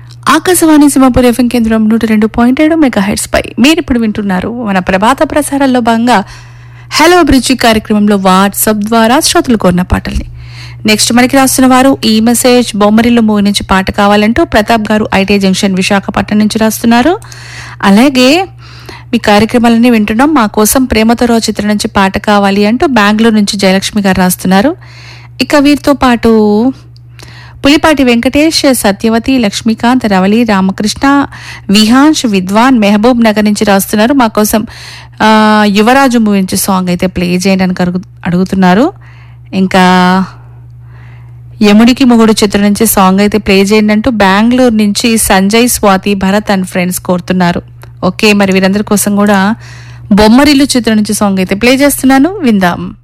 Akashvani Simhapur FM కేంద్రం నూట రెండు పాయింట్ ఏడు మెగా హెడ్స్ పై మీరు ఇప్పుడు వింటున్నారు మన ప్రభాత ప్రసారాల్లో భాగంగా హలో బ్రిడ్జి కార్యక్రమంలో వాట్సాప్ ద్వారా శ్రోతలు కోరిన పాటల్ని నెక్స్ట్ మనకి రాస్తున్న వారు ఈ మెసేజ్ బొమ్మరిల్లు మూవీ నుంచి పాట కావాలంటూ ప్రతాప్ గారు ఐటీ జంక్షన్ విశాఖపట్నం నుంచి రాస్తున్నారు అలాగే మీ కార్యక్రమాలన్నీ వింటున్నాం మా కోసం ప్రేమతో రో చిత్రం నుంచి పాట కావాలి అంటూ బెంగళూరు నుంచి జయలక్ష్మి గారు రాస్తున్నారు ఇక వీరితో పాటు పులిపాటి వెంకటేష్ సత్యవతి లక్ష్మీకాంత్ రవలి రామకృష్ణ విహాంష్ విద్వాన్ మెహబూబ్ నగర్ నుంచి రాస్తున్నారు మా కోసం ఆ, యువరాజు మూవీ నుంచి సాంగ్ అయితే ప్లే చేయండి అని కరుగు- అడుగుతున్నారు ఇంకా యముడికి మొగుడు చిత్రం నుంచి సాంగ్ అయితే ప్లే చేయండి అంటూ బెంగళూరు నుంచి సంజయ్ స్వాతి భరత్ అండ్ ఫ్రెండ్స్ కోరుతున్నారు ఓకే మరి వీరందరి కోసం కూడా బొమ్మరిల్లు చిత్రం నుంచి సాంగ్ అయితే ప్లే చేస్తున్నాను విందాం